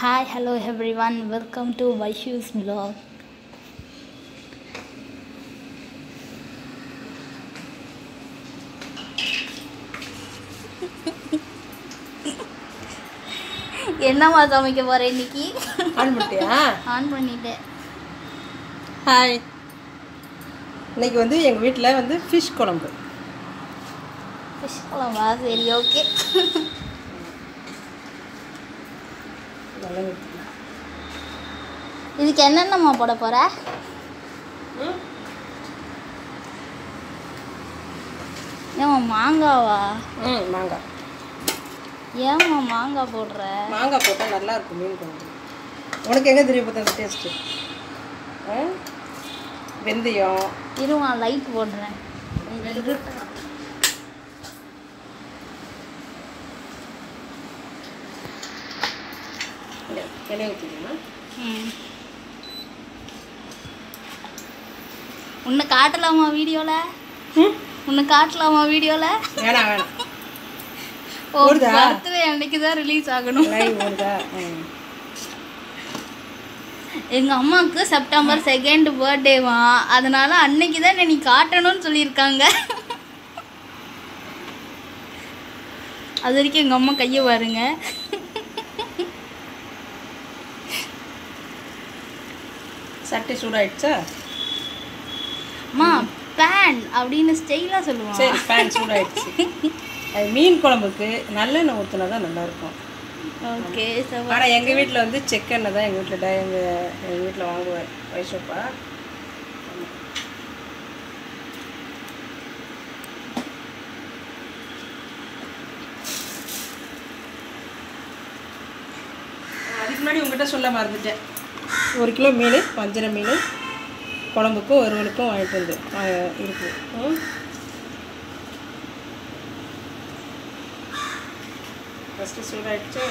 Hi, hello everyone. Welcome to Vaishu's vlog. என்னம்மா சமைக்க போற இன்னைக்கு ஆன் பண்ணிட்டியா ஆன் பண்ணிட்டேன் ஹாய் இன்னைக்கு வந்து எங்கள் வீட்டில் வந்து ஃபிஷ் குழம்பு ஃபிஷ் குழம்பா சரி ஓகே நல்லா ஊத்திக்கலாம். இதுக்கு என்னென்னம்மா போட போற ம் ஏம்மா மாங்காவா ம் மாங்காய் ஏம்மா மாங்காய் போடுற மாங்காய் போட்டால் நல்லா இருக்கும் மீன் குழம்பு உனக்கு எங்கே தெரிய பார்த்தா அந்த டேஸ்ட்டு வெந்தயம் இருமா லைட் போடுறேன் இங்க, எண்ணெய் ஊற்றிக்கணும் ம். உன்னை காட்டலாமா வீடியோவில் ம் உன்னை காட்டலாமா வீடியோவில் வேணாம் வேணாம் ஓ ஓடுதா? பர்த்டே அன்னைக்கு தான் ரிலீஸ் ஆகணும் லைவ் ஓடுதா ம் எங்கள் அம்மாவுக்கு செப்டம்பர் செகண்ட் பர்த்டேவா அதனால அன்னைக்கு தான் என்னை நீ காட்டணும்னு சொல்லியிருக்காங்க அது வரைக்கும் எங்கள் அம்மா கையை பாருங்க சட்டை சூடாயிடுச்சா அம்மா பேன் அப்படின்னு ஸ்டைலாக சொல்லுவான் சரி பேன் சூடாயிடுச்சு அது மீன் குழம்புக்கு நல்லெண்ணெய் ஊற்றினா தான் நல்லாயிருக்கும் ஓகே ஆனால் எங்கள் வீட்டில் வந்து செக்கெண்ணெய் தான் எங்கள் வீட்டில் எங்கள் எங்கள் வீட்டில் வாங்குவார் வைஷப்பா அதுக்கு முன்னாடி உங்ககிட்ட சொல்ல மறந்துட்டேன் ஒரு கிலோ மீன் வஞ்சர மீன் குழம்புக்கும் ஒருவனுக்கும் வாங்கிட்டு வந்து ஆ, இருக்கு ம் ஃபஸ்ட்டு சூடாயிடுச்சு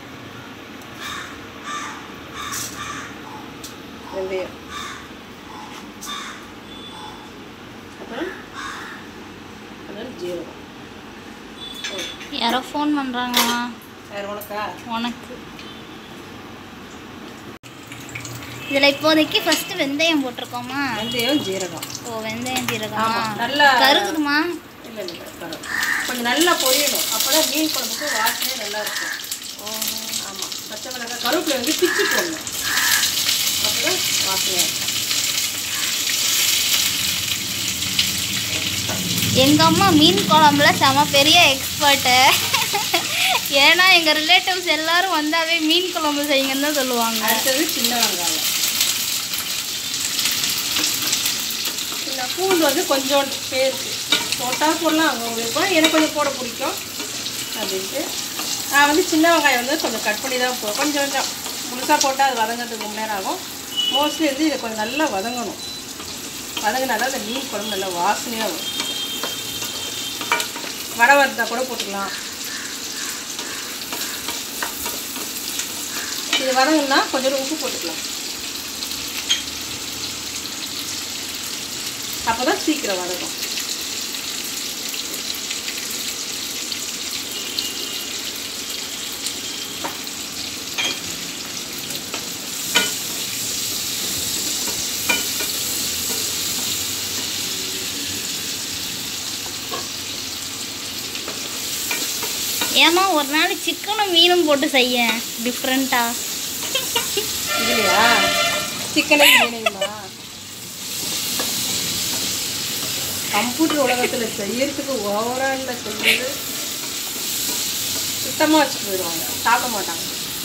வெந்தயம் அப்புறம் அப்புறம் ஜீரகம் ஓ, யாரோ ஃபோன் பண்ணுறாங்கம்மா வேறு உனக்கா உனக்கு இதில் இப்போதைக்கு ஃபஸ்ட்டு வெந்தயம் போட்டிருக்கோமா வெந்தயம் ஜீரகம் ஓ வெந்தயம் ஜீரகமா ஆமாம் நல்லா கருகுதுமா இல்லை இல்லை பரவாயில்ல. கொஞ்சம் நல்லா பொரியணும் அப்போ தான் மீன் குழம்புக்கு வாசனையே நல்லா இருக்கும் ஆமாம் பச்சை மிளகாய் கருவேப்பிலை வந்து பிச்சு போடணும் அப்போ தான் வாசனையாக இருக்கும் எங்கள் அம்மா மீன் குழம்புல செம பெரிய எக்ஸ்பர்ட்டு ஏன்னா எங்கள் ரிலேட்டிவ்ஸ் எல்லாரும் வந்தாவே மீன் குழம்பு செய்யுங்கன்னு தான் சொல்லுவாங்க அடுத்தது சின்ன வெங்காயம் சின்ன பூண்டு வந்து கொஞ்சோண்டு பேருக்கு போட்டால் போடலாம் அவங்க விருப்பம் எனக்கு கொஞ்சம் போட பிடிக்கும் அப்படின்ட்டு நான் வந்து சின்ன வெங்காயம் வந்து கொஞ்சம் கட் பண்ணி தான் போ கொஞ்சம் கொஞ்சம் முழுசாக போட்டால் அது வதங்கிறதுக்கு ரொம்ப நேரம் ஆகும் மோஸ்ட்லி வந்து இதை கொஞ்சம் நல்லா வதங்கணும் வதங்கினா தான் அந்த மீன் குழம்பு நல்லா வாசனையாக வரும் வடை வறுத்தா கூட போட்டுக்கலாம் இது வதங்குன்னா கொஞ்சம் உப்பு போட்டுக்கலாம் அப்போ தான் சீக்கிரம் வதங்கும் ஏமா ஒரு நாள் சிக்கனும் மீனும் போட்டு செய்ய டிஃப்ரெண்ட்டாக இதுலையா சிக்கனே மீனையுமா கம்ப்யூட்டர் உலகத்தில் செய்யறதுக்கு ஓவராலில் செய்யறது சுத்தமாக வச்சுட்டு போயிடுவாங்க சாப்பிட மாட்டாங்க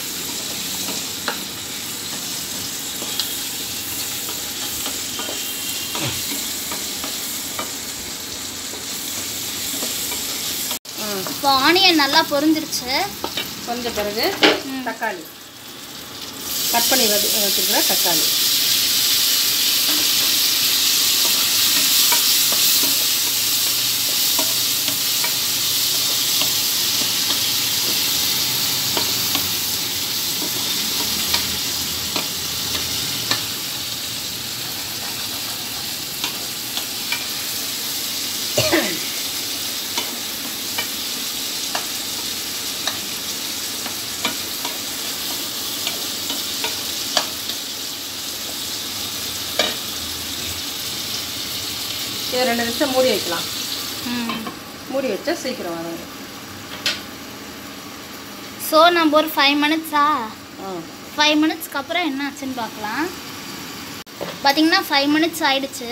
ம் இப்போ ஆனியன் நல்லா பொரிஞ்சிருச்சு கொஞ்ச பிறகு தக்காளி கட் பண்ணி வச்சு வச்சுருக்கிற தக்காளி இதை ரெண்டு நிமிஷம் மூடி வைக்கலாம் ம் மூடி வச்சா சீக்கிரம் வதங்கும் ஸோ நம்ம ஒரு ஃபைவ் மினிட்ஸா ஆ ஃபைவ் மினிட்ஸ்க்கு அப்புறம் என்ன ஆச்சுன்னு பார்க்கலாம் பார்த்தீங்கன்னா ஃபைவ் மினிட்ஸ் ஆயிடுச்சு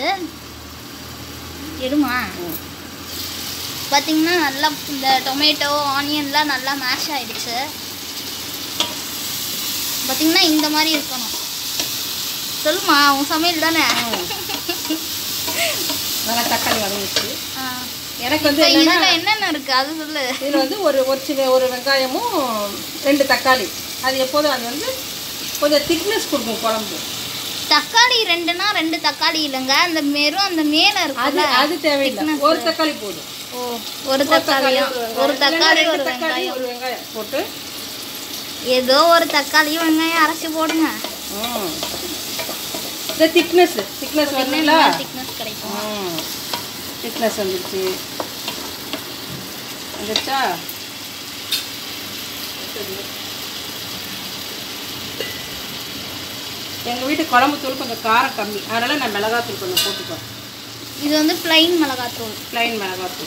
எடுமா ம். பார்த்தீங்கன்னா நல்லா இந்த டொமேட்டோ ஆனியன்லாம் நல்லா மேஷ் ஆயிடுச்சு பார்த்தீங்கன்னா இந்த மாதிரி இருக்கணும் சொல்லுமா உன் சமையல் தானே நல்லா தக்காளி வதங்கிச்சு ஆ. எனக்கு வந்து இப்போ என்னன்னா இதில் என்னென்ன இருக்குது அது சொல்லு இதில் வந்து ஒரு ஒரு சின்ன ஒரு வெங்காயமும் ரெண்டு தக்காளி அது எப்போதும் அது வந்து கொஞ்சம் திக்னஸ் கொடுக்கும் குழம்பு தக்காளி ரெண்டுனா ரெண்டு தக்காளி இல்லைங்க அந்த மெரும் அந்த மேலே அது இருக்குல்ல அது தேவையில்லை thickness. ஒரு தக்காளி போதும் ஓ ஒரு தக்காளியும் ஒரு இல்லைன்னா தக்காளி ரெண்டு ஒரு தக்காளி வெங்காயம் ஒரு வெங்காயம் போட்டு ஏதோ ஒரு தக்காளி வெங்காயம் அரைச்சி போடுங்க ம். இந்த திக்னஸ் திக்னஸ் வரணுங்களா திக்னஸ் கிடைக்கும் ம் திக்னஸ் வந்துருச்சு வந்துருச்சா சரி எங்கள் வீட்டு குழம்பு தூள் கொஞ்சம் காரம் கம்மி அதனால் நான் மிளகாத்தூள் கொஞ்சம் போட்டுப்பேன் இது வந்து பிளைன் மிளகாத்தூள் ப்ளைன் மிளகாத்தூள்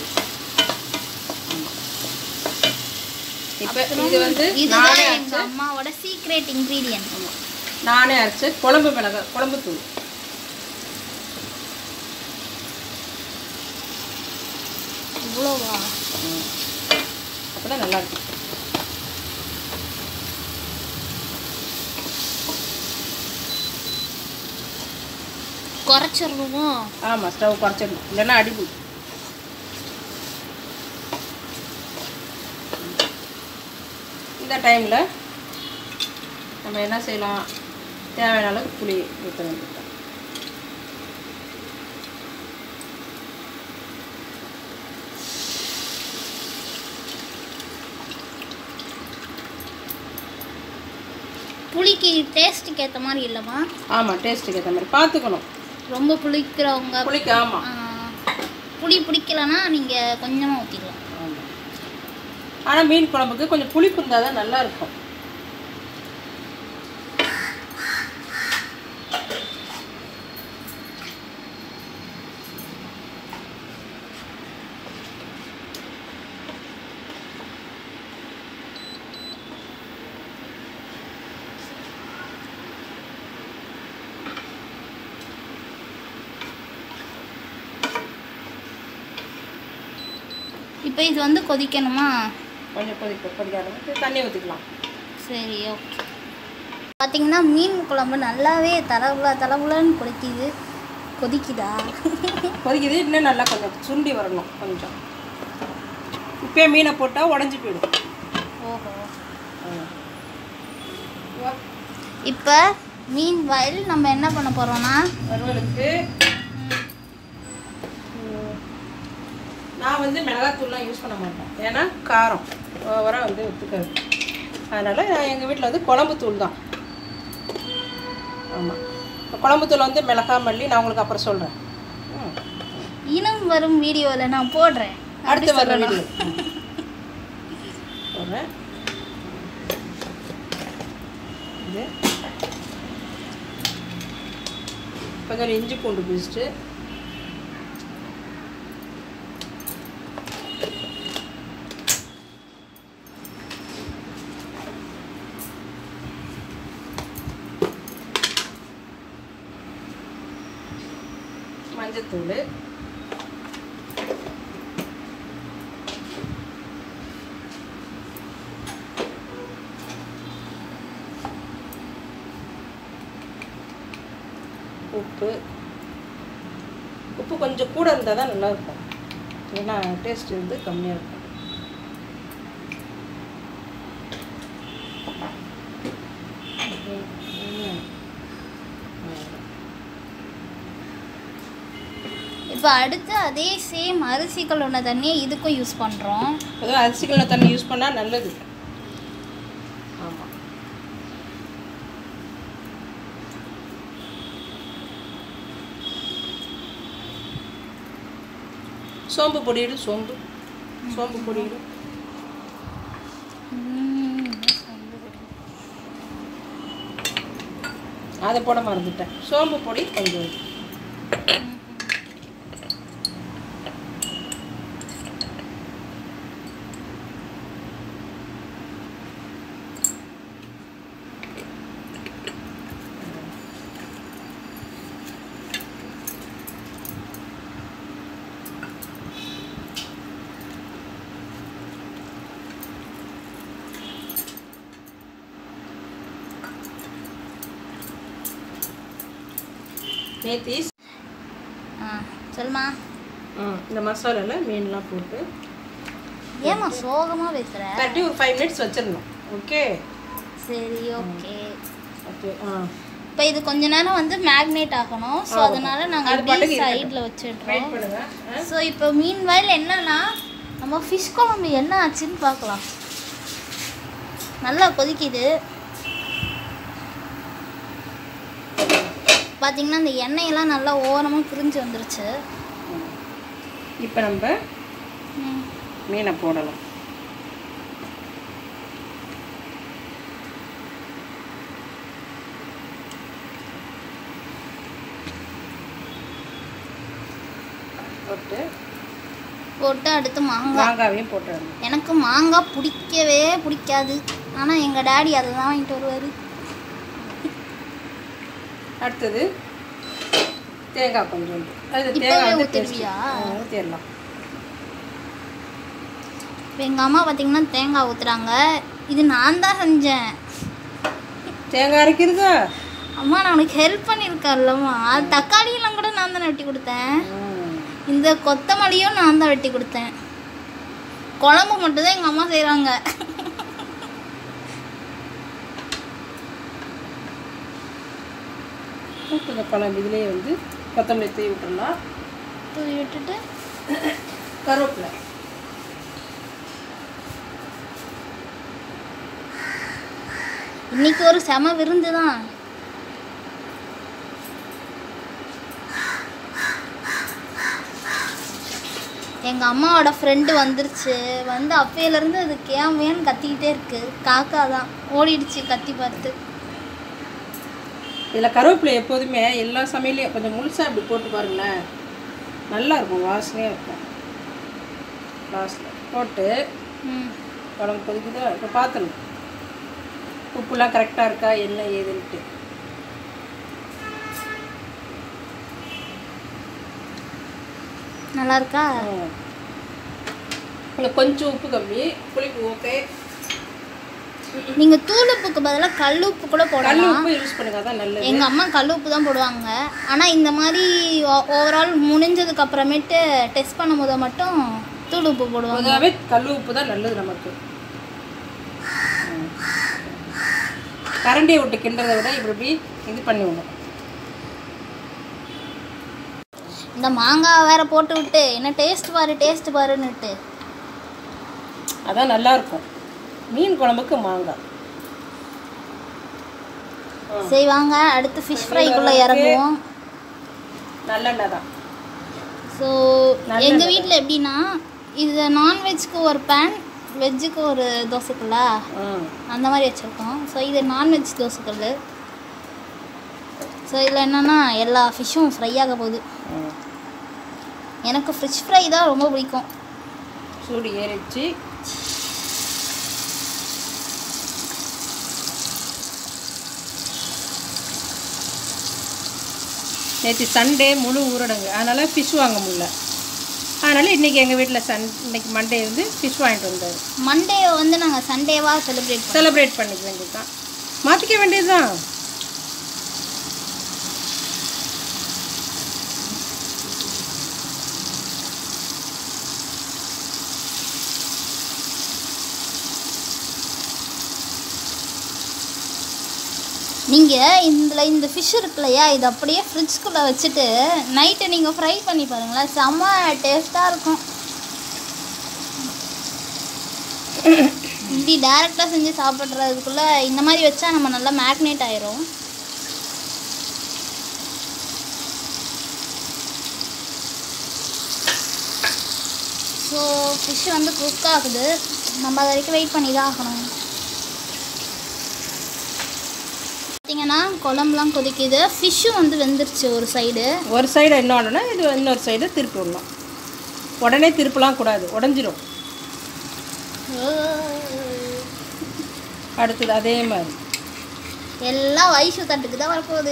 இப்போ இது வந்து இதுதான் நானே எங்க அரைச்ச அம்மாவோட சீக்ரெட் இன்க்ரீடியன்ட் ஆமா. நானே அரைச்ச குழம்பு மிளகா குழம்பு தூள் இவ்வளோவா அப்போ தான் நல்லா இருக்கும் குறைச்சிடணுமோ ஆமாம் ஸ்டவ் குறைச்சிடணும் இல்லைன்னா அடிப்பு இந்த டைமில் நம்ம என்ன செய்யலாம் தேவையான அளவுக்கு புளி ஊற்ற வேண்டியது புளிக்கு டேஸ்ட்டுக்கு ஏற்ற மாதிரி இல்லைம்மா ஆமாம் டேஸ்ட்டுக்கு ஏற்ற மாதிரி பார்த்துக்கணும் ரொம்ப புளிக்கிறவங்க புளிக்கு ஆமாம் ஆ, புளி பிடிக்கலன்னா நீங்கள் கொஞ்சமாக ஊற்றிக்கலாம் ஆமாம் ஆனால் மீன் குழம்புக்கு கொஞ்சம் புளிப்பு இருந்தால் தான் நல்லா இருக்கும் இப்போ இது வந்து கொதிக்கணுமா கொஞ்சம் கொதிக்க கொதிக்க ஆரம்பிச்சு தண்ணி ஊற்றிக்கலாம் சரி ஓகே பார்த்தீங்கன்னா மீன் குழம்பு நல்லாவே தலவுல தலவுலன்னு கொதிக்குது கொதிக்குதா கொதிக்குது இன்னும் நல்லா கொஞ்சம் சுண்டி வரணும் கொஞ்சம் இப்பயே மீனை போட்டால் உடஞ்சி போயிடும் ஓஹோ ஆ. இப்போ மீன் வயல் நம்ம என்ன பண்ண போகிறோம்னா வறுவலுக்கு ம், நான் வந்து மிளகாத்தூள்லாம் யூஸ் பண்ண மாட்டேன் ஏன்னா காரம் ஓவராக வந்து ஒத்துக்காது அதனால் நான் எங்கள் வீட்டில் வந்து குழம்பு தூள் தான் ஆமாம் குழம்பு தூள் வந்து மிளகா மல்லி நான் உங்களுக்கு அப்புறம் சொல்கிறேன் இனம் வரும் வீடியோவில் நான் போடுறேன் அடுத்து அப்படி வர சொல்லணும். வீடியோ போடுறேன் இது கொஞ்சம் இஞ்சி பூண்டு பேஸ்ட்டு மஞ்சத்தூள் உப்பு உப்பு கொஞ்சம் கூட இருந்தால் தான் நல்லாயிருக்கும் ஏன்னா டேஸ்ட் வந்து கம்மியாக இருக்கும் ம். இப்போ அடுத்து அதே சேம் அரிசி கழுவுன தண்ணியை இதுக்கும் யூஸ் பண்ணுறோம் அதுவும் அரிசிக்கல்ல தண்ணி யூஸ் பண்ணால் நல்லது ஆமாம் சோம்பு பொடியிடு சோம்பு சோம்பு பொடியிடு அதை போட மறந்துட்டேன் சோம்பு பொடி கொஞ்சம் நேத்தி ஆ சொல்லுமா ம் இந்த மசாலாவில் மீன்லாம் போட்டு ஏமா சோகமாக பேசுகிற கரெக்டி ஒரு ஃபைவ் மினிட்ஸ் வச்சிடணும் ஓகே சரி ஓகே ஓகே ஆ இப்போ இது கொஞ்ச நேரம் வந்து மேக்னேட் ஆகணும் ஸோ ஆமா. அதனால நாங்கள் அது பாட்டுக்கு அப்படியே இருக்கட்டும். சைடில் வெயிட் வச்சிடுறோம் பண்ணுங்க ஆ? ஸோ இப்போ மீன் வயல் என்னன்னா நம்ம ஃபிஷ் குழம்பு என்ன ஆச்சுன்னு பார்க்கலாம் நல்லா கொதிக்குது பார்த்தீங்கன்னா இந்த எண்ணெயெல்லாம் நல்லா ஓரமாக பிரிஞ்சு வந்துருச்சு இப்போ நம்ம ம். மீனை போடலாம் போட்டு போட்டு அடுத்து மாங்காய் மாங்காவையும் போட்டுடணும் எனக்கு மாங்காய் பிடிக்கவே பிடிக்காது ஆனால் எங்கள் டாடி அதை தான் வாங்கிட்டு வருவார் அடுத்தது தேங்காய் கொஞ்சோண்டு அது இப்பவே தேங்காய் வந்து ஊத்திடுவியா? taste. ஆ, ஊத்திடலாம் இப்போ எங்கள் அம்மா பார்த்தீங்கன்னா தேங்காய் ஊற்றுறாங்க இது நான் தான் செஞ்சேன் தேங்காய் அரைக்கிறதா அம்மா நான் உனக்கு ஹெல்ப் பண்ணியிருக்கேன்லம்மா அது தக்காளியெல்லாம் கூட நான் தானே வெட்டி கொடுத்தேன் ம். இந்த கொத்தமல்லியும் நான் தான் வெட்டி கொடுத்தேன் குழம்பு மட்டும்தான் எங்கள் அம்மா செய்கிறாங்க கொஞ்சம் குழம்பு இதுலேயே வந்து கொத்தமல்லி தூவி விட்டுடலாம் தூவி விட்டுட்டு கருவேப்பிலை இன்னைக்கு ஒரு செம விருந்து தான் எங்கள் அம்மாவோட ஃப்ரெண்டு வந்துருச்சு வந்து அப்பையிலேருந்து அது கேமையான்னு கத்திக்கிட்டே இருக்கு காக்கா தான் ஓடிடுச்சு கத்தி பார்த்து இதில் கருவேப்பிலை எப்போதுமே எல்லா சமையலையும் கொஞ்சம் முழுசாக இப்படி போட்டு பாருங்களேன் நல்லா இருக்கும் வாசனையாக இருக்கும் லாஸ்ட்டில் போட்டு ம் குழம்பு கொதிக்குதோ இப்போ பார்த்துணும் உப்புலாம் கரெக்டாக இருக்கா என்ன ஏதுன்ட்டு நல்லா இருக்கா ம். இன்னும் கொஞ்சம் உப்பு கம்மி புளிப்பு ஓகே நீங்கள் தூள் உப்புக்கு பதிலாக கல் உப்பு கூட கல் போடலாம் உப்பு யூஸ் பண்ணுங்க அதான் நல்லது எங்கள் அம்மா கல் உப்பு தான் போடுவாங்க ஆனால் இந்த மாதிரி ஓவரால் முடிஞ்சதுக்கு அப்புறமேட்டு டெஸ்ட் பண்ணும்போது மட்டும் தூள் உப்பு போடுவாங்க பொதுவாகவே கல் உப்பு தான் நல்லது நமக்கு ம். கரண்டியை விட்டு கிண்டுறதை விட இப்படி இப்படி இது பண்ணி விடணும் இந்த மாங்காய் வேற போட்டு விட்டு என்ன டேஸ்ட் பாரு டேஸ்ட் பாருன்னுட்டு அதான் நல்லா இருக்கும் மீன் குழம்புக்கு மாங்காய் சரி வாங்க அடுத்து ஃபிஷ் ஃப்ரைக்குள்ளே இறங்குவோம் நல்லெண்ணெய் தான் ஸோ நல்லெண்ணெய். எங்கள் வீட்டில் எப்படின்னா இது நான்வெஜ்க்கு ஒரு பேன் வெஜ்ஜுக்கு ஒரு தோசைக்கல்லா ம் அந்த மாதிரி வச்சுருக்கோம் ஸோ இது நான்வெஜ் தோசைக்கல் ஸோ இதில் என்னென்னா எல்லா ஃபிஷ்ஷும் ஃப்ரை ஆக போகுது ம். எனக்கு ஃபிஷ் ஃப்ரை தான் ரொம்ப பிடிக்கும் சூடு ஏறிச்சு நேற்று சண்டே முழு ஊரடங்கு அதனால் ஃபிஷ் வாங்க முடியல அதனால் இன்றைக்கி எங்கள் வீட்டில் சன் இன்னைக்கு மண்டே வந்து ஃபிஷ் வாங்கிட்டு வந்தார் மண்டே வந்து நாங்கள் சண்டேவாக செலிப்ரேட் பண்ணோம் செலிப்ரேட் பண்ணிக்க வேண்டியது தான் மாற்றிக்க வேண்டியது தான் நீங்கள் இதில் இந்த ஃபிஷ் இருக்கு இல்லையா இது அப்படியே ஃப்ரிட்ஜ்குள்ளே வச்சுட்டு நைட்டு நீங்கள் ஃப்ரை பண்ணி பாருங்களேன் செம்ம டேஸ்ட்டாக இருக்கும் இப்படி டேரெக்டாக செஞ்சு சாப்பிட்றதுக்குள்ளே இந்த மாதிரி வச்சா நம்ம நல்லா மேக்னேட் ஆயிரும் ஸோ ஃபிஷ் வந்து குக் ஆகுது நம்ம அது வரைக்கும் வெயிட் பண்ணி தான் ஆகணும் பார்த்தீங்கன்னா குழம்புலாம் கொதிக்குது ஃபிஷ்ஷும் வந்து வெந்துருச்சு ஒரு சைடு ஒரு சைடு என்ன ஆகணும்னா இது இன்னொரு சைடு திருப்பி விடணும் உடனே திருப்பலாம் கூடாது உடஞ்சிரும் அடுத்தது அதே மாதிரி எல்லாம் வயசு தட்டுக்கு தான் வரப்போகுது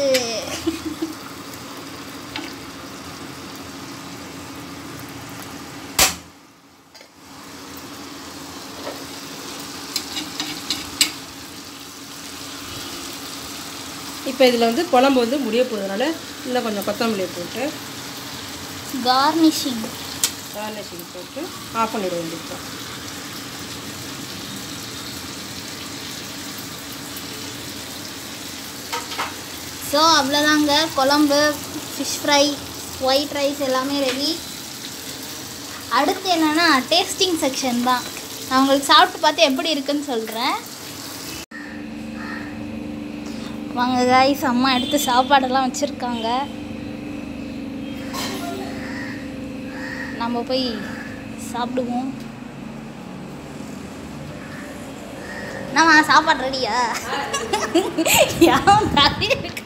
இப்போ இதில் வந்து குழம்பு வந்து முடிய போகிறதுனால இன்னும் கொஞ்சம் கொத்தமல்லியை போட்டு கார்னிஷிங் கார்னிஷிங் போட்டு ஆஃப் பண்ணிட வேண்டியது ஸோ அவ்வளோதாங்க குழம்பு ஃபிஷ் ஃப்ரை ஒயிட் ரைஸ் எல்லாமே ரெடி அடுத்து என்னென்னா டேஸ்டிங் செக்ஷன் தான் நான் உங்களுக்கு சாப்பிட்டு பார்த்து எப்படி இருக்குன்னு சொல்கிறேன் வாங்க காய்ஸ் அம்மா எடுத்து சாப்பாடெல்லாம் வச்சுருக்காங்க நம்ம போய் சாப்பிடுவோம் நம்ம சாப்பாடு ரெடியா யாரும் நிறைய இருக்கு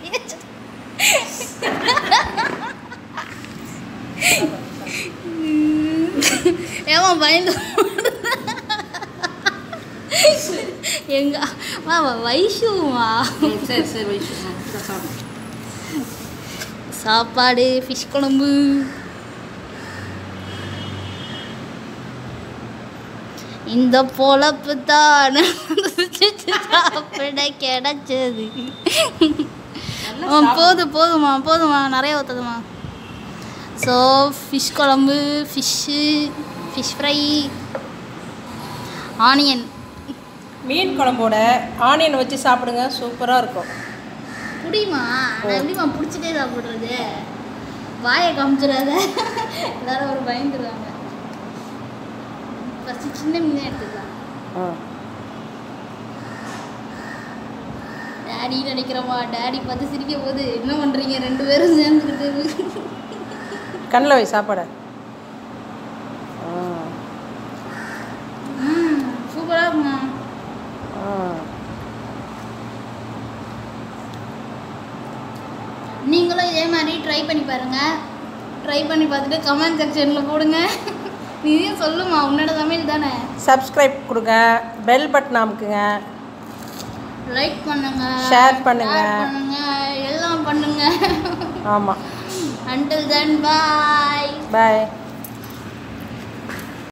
ஏமா பயந்து எங்க வா வா வைஷுமா சரி சரி வைஷு சாப்பிடு சாப்பாடு ஃபிஷ் குழம்பு இந்த பொழப்பு தான் சாப்பிட கிடைச்சது ஆ, போதும் போதுமா போதுமா நிறைய ஊற்றுதுமா ஸோ ஃபிஷ் குழம்பு ஃபிஷ்ஷு ஃபிஷ் ஃப்ரை ஆனியன் மீன் குழம்போட ஆனியன் வச்சு சாப்பிடுங்க சூப்பராக இருக்கும் புடியுமா நான் எப்படிமா பிடிச்சிட்டே சாப்பிட்றது வாயை காமிச்சிடாத எல்லாரும் ஒரு பயந்துருவாங்க ஃபஸ்ட்டு சின்ன மீனே எடுத்துக்கலாம் ஆ டேடி நினைக்கிறோமா டேடி பார்த்து சிரிக்க போது என்ன பண்ணுறீங்க ரெண்டு பேரும் சேர்ந்துக்கிட்டு கண்ணில் வை சாப்பாடை ஆ ம் சூப்பராக இருக்குமா ஆ நீங்களும் இதே மாதிரி ட்ரை பண்ணி பாருங்கள் ட்ரை பண்ணி பார்த்துட்டு கமெண்ட் செக்ஷனில் போடுங்க நீயும் சொல்லுமா உன்னோட சமையல் தானே சப்ஸ்கிரைப் கொடுங்க பெல் பட்டன் அமுக்குங்க லைக் பண்ணுங்க Share பண்ணுங்க. share பண்ணுங்க எல்லாம் பண்ணுங்க ஆமாம் until then bye பாய்